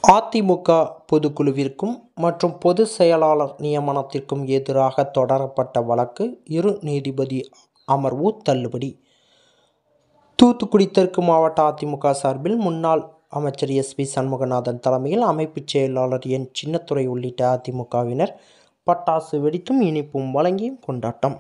அதிமுக பொதுக்குழுவிற்கும் மற்றும் பொதுச் செயலாளர் நியமனத்திற்கும் எதிராக தொடரப்பட்ட வழக்கு இரு நீதிபதி அமர்வு தள்ளுபடி தூத்துக்குடி தெற்கு மாவட்ட அதிமுக சார்பில் முன்னாள் அமைச்சர் எஸ் பி சண்முகநாதன் தலைமையில் அமைப்புச் செயலாளர் என் சின்னத்துரை உள்ளிட்ட அதிமுகவினர் பட்டாசு வெடித்தும் இனிப்பும் வழங்கியும் கொண்டாட்டம்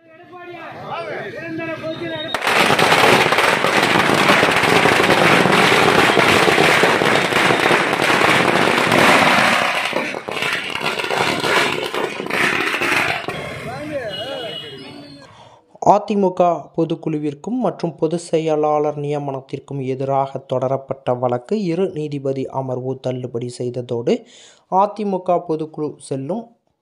அதிமுக பொதுக்குழுவிற்கும் மற்றும் பொதுச் செயலாளர் நியமனத்திற்கும் எதிராக தொடரப்பட்ட வழக்கு இரு நீதிபதி அமர்வு தள்ளுபடி செய்ததோடு அதிமுக பொதுக்குழு செல்லும்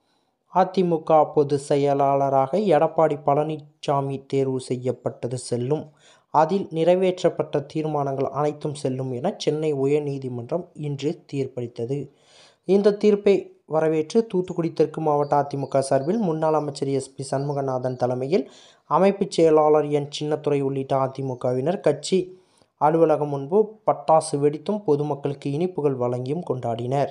அதிமுக பொதுச் செயலாளராக எடப்பாடி பழனிசாமி தேர்வு செய்யப்பட்டது செல்லும் அதில் நிறைவேற்றப்பட்ட தீர்மானங்கள் அனைத்தும் செல்லும் என சென்னை உயர்நீதிமன்றம் இன்று தீர்ப்பளித்தது இந்த தீர்ப்பை வரவேற்று தூத்துக்குடி தெற்கு மாவட்ட அதிமுக சார்பில் முன்னாள் அமைச்சர் எஸ் பி சண்முகநாதன் தலைமையில் அமைப்புச் செயலாளர் என் சின்னத்துரை உள்ளிட்ட அதிமுகவினர் கட்சி அலுவலகம் முன்பு பட்டாசு வெடித்தும் பொதுமக்களுக்கு இனிப்புகள் வழங்கியும் கொண்டாடினர்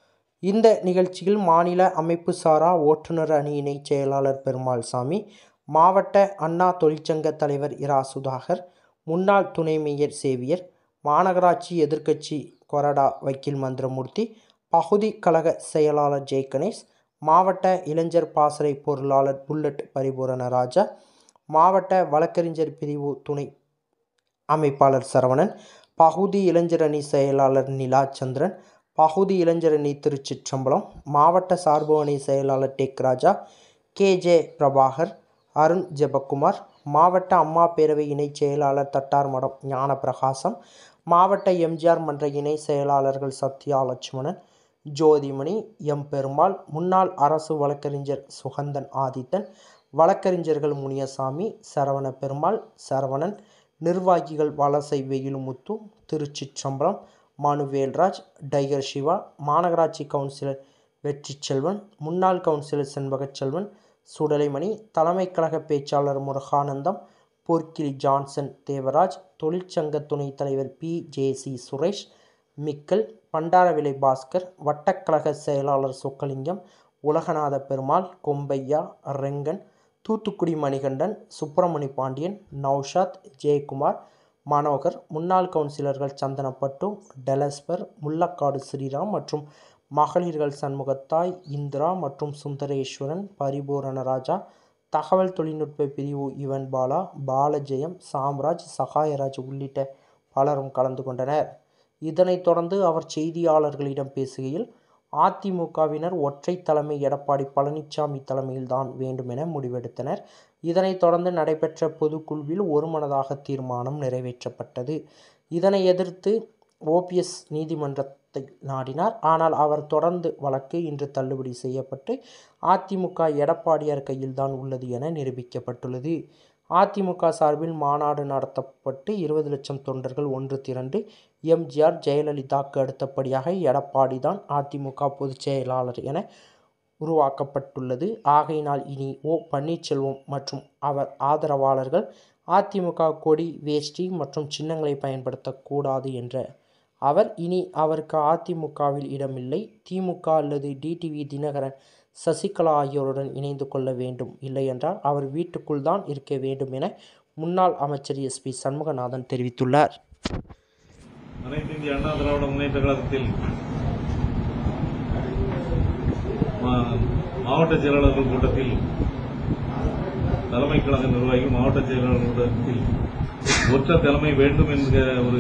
இந்த நிகழ்ச்சியில் மாநில அமைப்பு சாரா ஓட்டுநர் அணி இணைச் செயலாளர் பெருமாள் சாமி மாவட்ட அண்ணா தொழிற்சங்க தலைவர் இரா சுதாகர் முன்னாள் துணை மேயர் சேவியர் மாநகராட்சி எதிர்க்கட்சி கொறடா வக்கீல் மந்திரமூர்த்தி பகுதி கழக செயலாளர் ஜெயகணேஷ் மாவட்ட இளைஞர் பாசறை பொருளாளர் புல்லட் பரிபூரணராஜா மாவட்ட வழக்கறிஞர் பிரிவு துணை அமைப்பாளர் சரவணன் பகுதி இளைஞர் அணி செயலாளர் நிலா சந்திரன் பகுதி இளைஞர் அணி திருச்சிற்றம்பலம் மாவட்ட சார்பு அணி செயலாளர் tech Raja K J Prabhakar Arun Jebakumar மாவட்ட அம்மா பேரவை இணைச் செயலாளர் தட்டார் மடம் ஞான பிரகாசம் மாவட்ட எம்ஜிஆர் மன்ற இணை செயலாளர்கள் சத்யா லட்சுமணன் ஜோதிமணி எம் பெருமாள் முன்னாள் அரசு வழக்கறிஞர் சுகந்தன் ஆதித்தன் வழக்கறிஞர்கள் முனியசாமி சரவண பெருமாள் சரவணன் நிர்வாகிகள் வலசை வெயிலுமுத்து திருச்சிற்றம்பலம் மனுவேல்ராஜ் டைகர் சிவா மாநகராட்சி கவுன்சிலர் வெற்றி செல்வன் முன்னாள் கவுன்சிலர் செண்பகச்செல்வன் சுடலைமணி தலைமை கழக பேச்சாளர் முருகானந்தம் போர்க்கிலி ஜான்சன் தேவராஜ் தொழிற்சங்க துணைத் தலைவர் P J C Suresh Michael Pandaravilai Bhaskar வட்டக்கழக செயலாளர் சொக்கலிங்கம் உலகநாத பெருமாள் கொம்பையா ரெங்கன் தூத்துக்குடி மணிகண்டன் சுப்பிரமணி பாண்டியன் நௌஷாத் ஜெயக்குமார் மனோகர் முன்னாள் கவுன்சிலர்கள் சந்தனப்பட்டு டெலஸ்பர் முள்ளக்காடு ஸ்ரீராம் மற்றும் மகளிர்கள் சண்முகத்தாய் இந்திரா மற்றும் சுந்தரேஸ்வரன் பரிபூரணராஜா தகவல் தொழில்நுட்ப பிரிவு யுவன் பாலா பாலஜெயம் சாம்ராஜ் சகாயராஜ் உள்ளிட்ட பலரும் கலந்து கொண்டனர் இதனைத் தொடர்ந்து அவர் செய்தியாளர்களிடம் பேசுகையில் அதிமுகவினர் ஒற்றை தலைமை எடப்பாடி பழனிசாமி தலைமையில்தான் வேண்டும் என முடிவெடுத்தனர் இதனைத் தொடர்ந்து நடைபெற்ற பொதுக்குழுவில் ஒருமனதாக தீர்மானம் நிறைவேற்றப்பட்டது இதனை எதிர்த்து ஓபிஎஸ் நீதிமன்றத்தை நாடினார் ஆனால் அவர் தொடர்ந்து வழக்கு இன்று தள்ளுபடி செய்யப்பட்டு அதிமுக எடப்பாடியார் கையில்தான் உள்ளது என நிரூபிக்கப்பட்டுள்ளது அதிமுக சார்பில் மாநாடு நடத்தப்பட்டு இருபது லட்சம் தொண்டர்கள் ஒன்று திரண்டு எம்ஜிஆர் ஜெயலலிதாவுக்கு அடுத்தபடியாக எடப்பாடி தான் அதிமுக பொதுச் செயலாளர் என உருவாக்கப்பட்டுள்ளது ஆகையினால் இனி ஓ பன்னீர்செல்வம் மற்றும் அவர் ஆதரவாளர்கள் அதிமுக கொடி வேஷ்டி மற்றும் சின்னங்களை பயன்படுத்தக்கூடாது என்ற அவர் இனி அவருக்கு அதிமுகவில் இடமில்லை திமுக அல்லது டிடிவி தினகரன் சசிகலா ஆகியோருடன் இணைந்து கொள்ள வேண்டும் இல்லையென்றால் அவர் வீட்டுக்குள் தான் இருக்க வேண்டும் என முன்னாள் அமைச்சர் எஸ் பி சண்முகநாதன் தெரிவித்துள்ளார் அனைத்து இந்திய அண்ணா திராவிட முன்னேற்ற கழகத்தில் மா- மாவட்ட செயலாளர்கள் கூட்டத்தில் தலைமை கழக நிர்வாகிகள் மாவட்ட செயலாளர்கள் கூட்டத்தில் ஒற்ற தலைமை வேண்டும் என்கிற ஒரு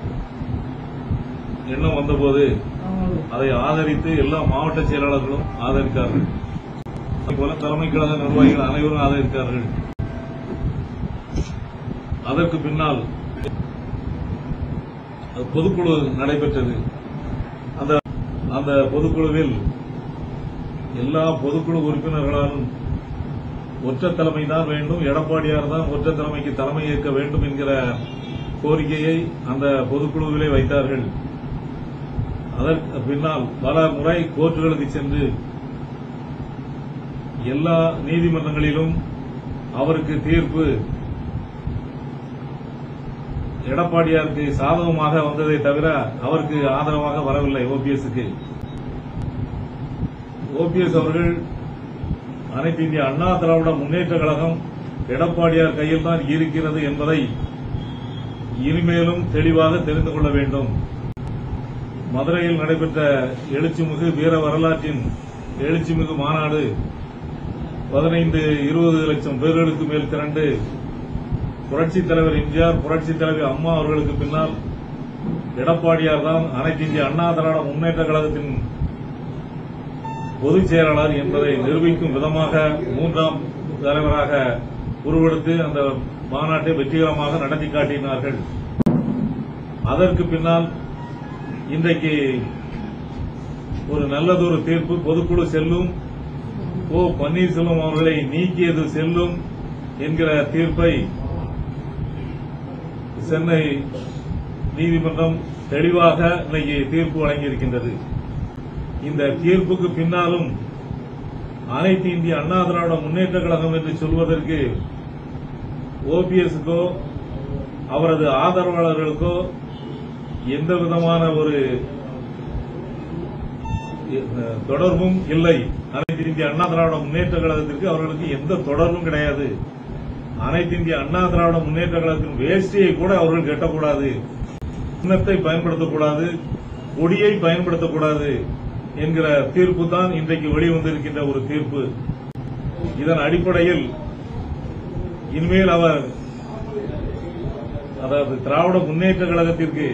எண்ணம் வந்தபோது அதை ஆதரித்து எல்லா மாவட்ட செயலாளர்களும் ஆதரித்தார்கள் அதுபோல தலைமை கழக நிர்வாகிகள் அனைவரும் ஆதரித்தார்கள் அதற்கு பின்னால் அது பொதுக்குழு நடைபெற்றது அந்த அந்த பொதுக்குழுவில் எல்லா பொதுக்குழு உறுப்பினர்களாலும் ஒற்ற தலைமை தான் வேண்டும் எடப்பாடியார் தான் ஒற்ற தலைமைக்கு தலைமை ஏற்க வேண்டும் என்கிற கோரிக்கையை அந்த பொதுக்குழுவிலே வைத்தார்கள் அதற்கு பின்னால் பல முறை கோர்ட்டுகளுக்கு சென்று எல்லா நீதிமன்றங்களிலும் அவருக்கு தீர்ப்பு எடப்பாடியாருக்கு சாதகமாக வந்ததை தவிர அவருக்கு ஆதரவாக வரவில்லை ஓபிஎஸ்க்கு ஓபிஎஸ் அவர்கள் அனைத்து இந்திய அண்ணா திராவிட முன்னேற்ற கழகம் எடப்பாடியார் கையில் தான் இருக்கிறது என்பதை இனிமேலும் தெளிவாக தெரிந்து கொள்ள வேண்டும் மதுரையில் நடைபெற்ற எழுச்சிமிகு வீர வரலாற்றின் எழுச்சிமிகு மாநாடு பதினைந்து இருபது லட்சம் பேர்களுக்கு மேல் திரண்டு புரட்சித் தலைவர் எம்ஜிஆர் புரட்சித் தலைவர் அம்மா அவர்களுக்கு பின்னால் எடப்பாடியார் தான் அனைத்து இந்திய அண்ணா திராவிட முன்னேற்ற கழகத்தின் பொதுச் செயலாளர் என்பதை நிரூபிக்கும் விதமாக மூன்றாம் தலைவராக உருவெடுத்து அந்த மாநாட்டை வெற்றிகரமாக நடத்தி காட்டினார்கள் அதற்கு பின்னால் இன்றைக்கு ஒரு நல்லதொரு தீர்ப்பு பொதுக்குழு செல்லும் ஓ பன்னீர்செல்வம் அவர்களை நீக்கியது செல்லும் என்கிற தீர்ப்பை சென்னை நீதிமன்றம் தெளிவாக இன்னைக்கு தீர்ப்பு வழங்கியிருக்கின்றது இந்த தீர்ப்புக்கு பின்னாலும் அனைத்து இந்திய அண்ணா திராவிட முன்னேற்ற கழகம் என்று சொல்வதற்கு ஓபிஎஸ்க்கோ அவரது ஆதரவாளர்களுக்கோ எந்த விதமான ஒரு அஹ், தொடர்பும் இல்லை அனைத்து இந்திய அண்ணா திராவிட முன்னேற்ற கழகத்திற்கு அவர்களுக்கு எந்த தொடர்பும் கிடையாது அனைத்து இந்திய அண்ணா திராவிட முன்னேற்ற கழகத்தின் வேஷ்டியை கூட அவர்கள் கட்டக்கூடாது சின்னத்தை பயன்படுத்தக்கூடாது கொடியை பயன்படுத்தக்கூடாது என்கிற தீர்ப்பு தான் இன்றைக்கு வெளிவந்திருக்கின்ற ஒரு தீர்ப்பு இதன் அடிப்படையில் இனிமேல் அவர் அதாவது திராவிட முன்னேற்ற கழகத்திற்கு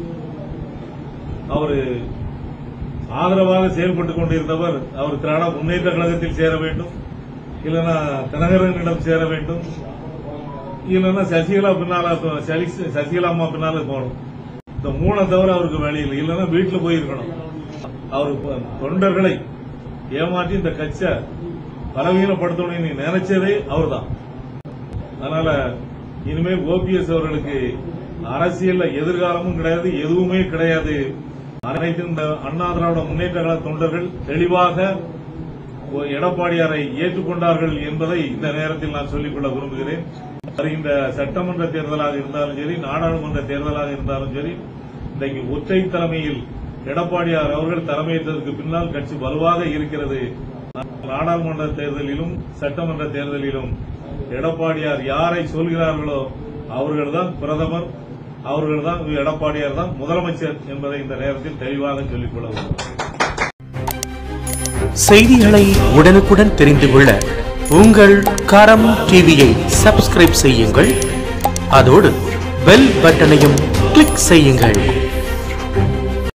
அவர் ஆதரவாக செயல்பட்டுக் கொண்டிருந்தவர் அவர் திராவிட முன்னேற்ற கழகத்தில் சேர வேண்டும் இல்லைன்னா தினகரனிடம் சேர வேண்டும் இல்லைன்னா சசிகலா பின்னால சலி- சசிகலா அம்மா பின்னால போகணும் இந்த மூணை தவிர அவருக்கு வேலை இல்லை இல்லைன்னா வீட்டுல போயிருக்கணும் அவர் ப- தொண்டர்களை ஏமாற்றி இந்த கட்சியை பலவீனப்படுத்தணும்னு நினைச்சதே அவர்தான் அதனால இனிமேல் ஓபிஎஸ் அவர்களுக்கு அரசியல்ல எதிர்காலமும் கிடையாது எதுவுமே கிடையாது அனைத்து இந்த அண்ணா திராவிட முன்னேற்ற கழக தொண்டர்கள் தெளிவாக ஒ- எடப்பாடியாரை ஏற்றுக்கொண்டார்கள் என்பதை இந்த நேரத்தில் நான் சொல்லிக்கொள்ள விரும்புகிறேன் வருகின்ற சட்டமன்ற தேர்தலாக இருந்தாலும் சரி நாடாளுமன்ற தேர்தலாக இருந்தாலும் சரி இன்றைக்கு ஒற்றை தலைமையில் எடப்பாடியார் அவர்கள் தலைமையேற்றதற்கு பின்னால் கட்சி வலுவாக இருக்கிறது நாடாளுமன்ற தேர்தலிலும் சட்டமன்ற தேர்தலிலும் எடப்பாடியார் யாரை சொல்கிறார்களோ அவர்கள்தான் பிரதமர் அவர்கள்தான் எடப்பாடியார் தான் முதலமைச்சர் என்பதை இந்த நேரத்தில் தெளிவாக சொல்லிக்கொள்ள விரும்புகிறேன் செய்திகளை உடனுக்குடன் தெரிந்து கொள்ள உங்கள் கரம் டிவியை சப்ஸ்கிரைப் செய்யுங்கள் அதோடு பெல் பட்டனையும் கிளிக் செய்யுங்கள்